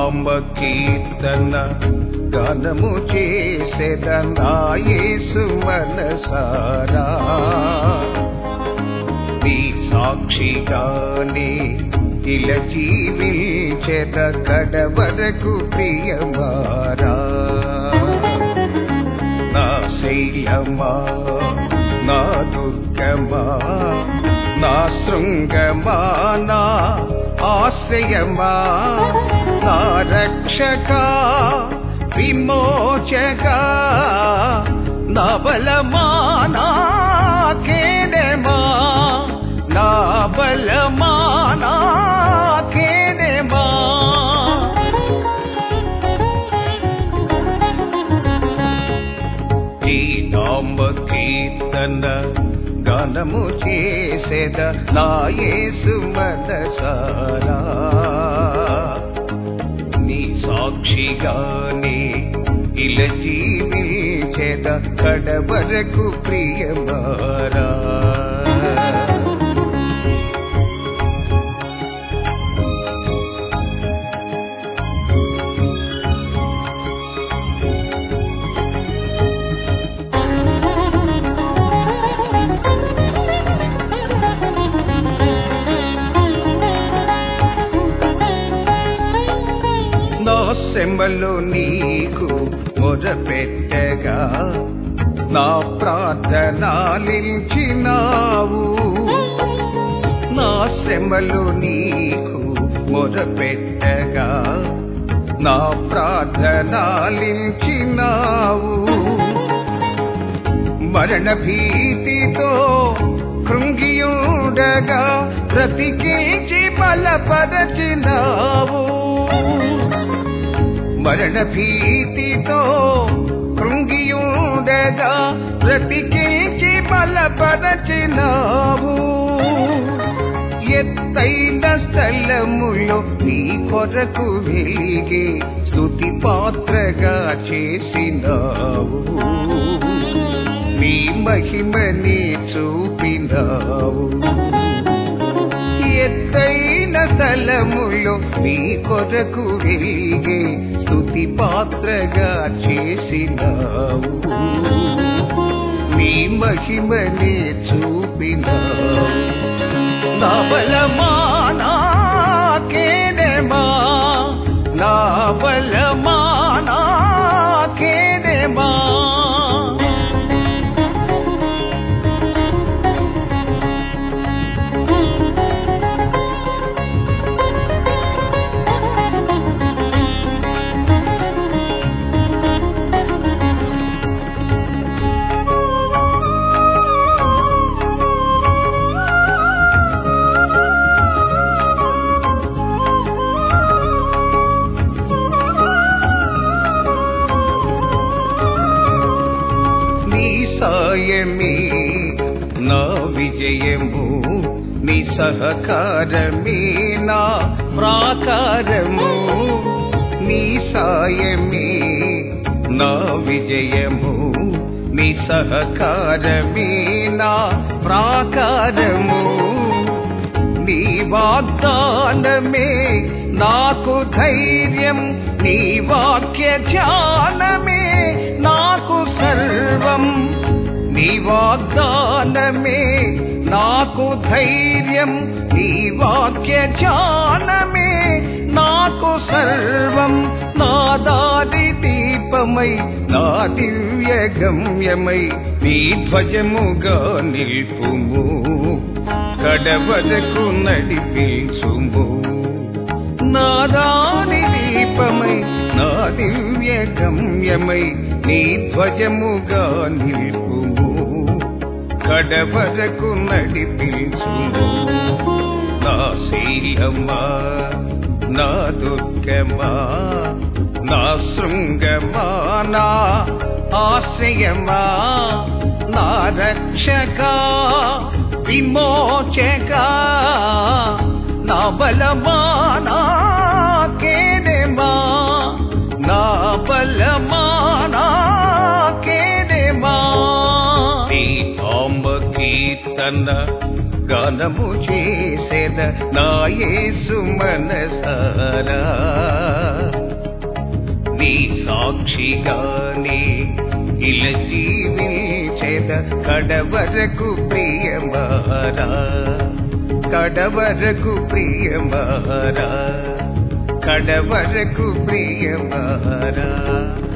నామ కీర్తన గానము చేసేదనా యేసు మనసారా నీ సాక్షిగానే ఇలా జీవించెద కడవరకు ప్రియమారా నా శైలమా నా దుర్గమా నా శృంగమా నా ఆశ్రయమా నా రక్షక విమోచక నా బలమా నా కేడమా నా బలమా నా కేడమా ఈ నామ కీర్తన గానము చేసేద నా యేసు మనసారా నీ సాక్షిగానే ఇలా జీవించేద కడవరకు ప్రియమారా నా సెమ్మలు నీకు మొరపెట్టగా నా ప్రార్థనాలించినావు నా శ్రమలు నీకు మొరపెట్టగా నా ప్రార్థనాలించినావు మరణ భీతితో కృంగియుండగా బ్రతికించి బలపరచినావు మరణ భీతితో కృంగియుండగా బ్రతికించి బలపరచినావు ఎత్తైన స్థలములో నీ కొరకు వెలిగే స్తుతి పాత్రగా చేసినావు నీ మహిమని చూపినావు ఎత్తైన స్థలములో నీ కొరకు వెలిగే స్తుతి పాత్రగా చేసినావు నీ మహిమని చూపినావు నా బలమా నా కేడమా నా బలమా నా కేడమా నీ సాయమే నా విజయము నీ సహకారమే నా ప్రాకారము నీ సాయమే నా విజయము నీ సహకారమే నా ప్రాకారము నీ వాగ్దానమే నాకు ధైర్యం నీ వాక్య ధ్యానమే నాకు సర్వం నీ వాగ్దానమే నాకు ధైర్యం నీ వాక్య ధ్యానమే నాకు సర్వం నా దారి దీపమై నా దివ్య గమ్యమై నీ ధ్వజముగా నిల్పుము కడవరకు నడిపించుము నా దాని దీపమై నా దివ్య గమ్యమై నీ ధ్వజముగా నిల్పుము కడవరకు నడిపించుము నా శీలమా నా దుర్గమా నా శృంగమా నా ఆశ్రయమా నా రక్షక విమోచక నా బలమా నా కేడమా నా బలమా నా కేడమా నీ నామ కీర్తన గానము చేసేద నా యేసు మనసారా నీ సాక్షిగానే ఇలా జీవించెద కడవరకు ప్రియమారా కడవరకు ప్రియమారా కడవరకు ప్రియమారా